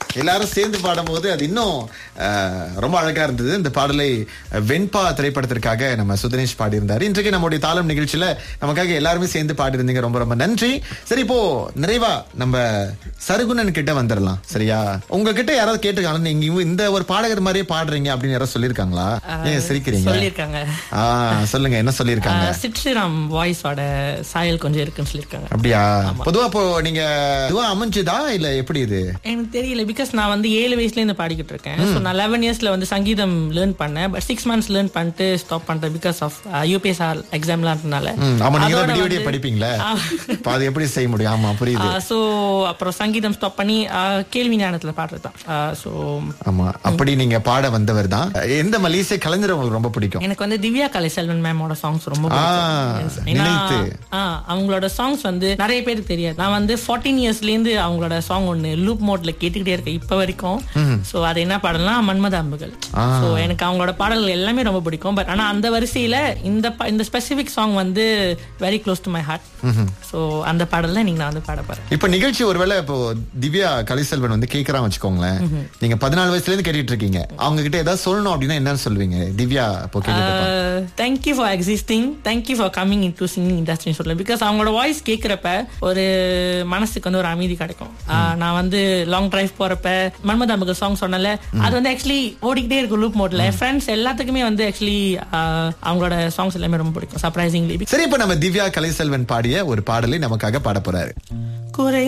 எல்லாரும் சேர்ந்து பாடும்போது அது இன்னும் அஹ், ரொம்ப அழகா இருந்தது இந்த பாடலை அஹ், வெண்பா திரைப்படத்திற்காக நம்ம சுதனேஷ் பாடியிருந்தாரு இன்றைக்கு நம்முடைய தாளம் நிகழ்ச்சியில நமக்காக எல்லாருமே சேர்ந்து பாடியிருந்தீங்க ரொம்ப ரொம்ப நன்றி சரி இப்போ நிறைவா நம்ம சருகுணன் கிட்ட வந்துடலாம் சரியா உங்ககிட்ட யாராவது கேட்டிருக்காங்க நீங்க இவ- இந்த ஒரு பாடகர் மாதிரியே பாடுறீங்க அப்படின்னு யாராவது சொல்லியிருக்காங்களா ஏன் சிரிக்கிறீங்க சொல்லியிருக்காங்க ஆ சொல்லுங்க என்ன சொல்லியிருக்காங்க ஆஹ் சித்ஸ்ரீராம் வாய்ஸோட சாயல் கொஞ்சம் இருக்குன்னு சொல்லியிருக்காங்க அப்படியா பொதுவா இப்போ நீங்க இதுவா அமைஞ்சுதா இல்ல எப்படி இது எனக்கு தெரியல பிகாஸ் நான் வந்து ஏழு வயசுல இருந்து பாடிக்கிட்டு இருக்கேன் ஸோ நான் லெவன் இயர்ஸ்ல வந்து சங்கீதம் லேர்ன் பண்ணேன் பட் சிக்ஸ் மந்த்ஸ் லேர்ன் பண்ணிட்டு ஸ்டாப் பண்ணிட்டேன் பிகாஸ் ஆஃப் யூபிஎஸ்ஆர் எக்ஸாம்லாம் இருந்தனால ம், ஆமா நீங்க தான் அதோட விடிய விடிய வந்து- படிப்பீங்களே இப்ப அது எப்படி செய்ய முடியும் ஆமா புரியுது ஸோ அப்புறம் சங்கீதம் ஸ்டாப் பண்ணி ஆஹ் கேள்வி ஞானத்துல பாடுறது தான் ஸோ ஆமா அப்படி நீங்க பாட வந்தவர் தான் எந்த மலேசிய கலைஞர் உங்களுக்கு ரொம்ப பிடிக்கும் எனக்கு வந்து திவ்யா கலைசெல்வன் மேமோட சாங்ஸ் ரொம்ப ஆ, பிடிக்கும் Yes. ஏன்னா, நினைத்து. ஆ, அவங்களோட சாங்ஸ் வந்து நிறைய பேருக்கு தெரியாது நான் வந்து 14 இயர்ஸ்ல இருந்து அவங்களோட சாங் ஒன்னு லூப் மோட்ல கேட்டுக்கிட்டே இருக்கேன் இப்ப வரைக்கும் சோ அது என்ன பாடலாம் மன்மத அம்புகள் சோ எனக்கு அவங்களோட பாடல்கள் எல்லாமே ரொம்ப பிடிக்கும் பட் ஆனா அந்த வரிசையில இந்த ப- இந்த ஸ்பெசிபிக் சாங் வந்து very close to my heart so அந்த பாடல்ல நீங்க நான் வந்து பாட போறேன் இப்ப நிகழ்ச்சி ஒருவேளை இப்போ திவ்யா கலைசெல்வன் வந்து கேக்குறான் வச்சுக்கோங்களேன் நீங்க பதினாலு வயசுல இருந்து கேட்டுட்டு இருக்கீங்க அவங்க கிட்ட ஏதாவது சொல்லணும் அப்படின்னா என்னன்னு சொல்லுவீங்க திவ்யா இப்போ கேட்டுட்டு thank you for existing thank you for coming into singing இண்டஸ்ட்ரின்னு சொல்லலாம் பிகாஸ் அவங்களோட வாய்ஸ் கேட்குறப்ப ஒரு மனசுக்கு வந்து ஒரு அமைதி கிடைக்கும் ஆஹ் நான் வந்து லாங் டிரைவ் போறப்ப மன்மத அம்புகள் சாங் சொன்னல அது வந்து ஆக்சுவலி ஓடிக்கிட்டே இருக்கும் லூப் மோட்ல ஃப்ரெண்ட்ஸ் எல்லாத்துக்குமே வந்து ஆக்சுவலி அவங்களோட சாங்ஸ் எல்லாமே ரொம்ப பிடிக்கும் சர்ப்ரைசிங்லி சரி இப்ப நம்ம திவ்யா கலைசெல்வன் பாடிய ஒரு பாடலை நமக்காக பாட போறாரு குறை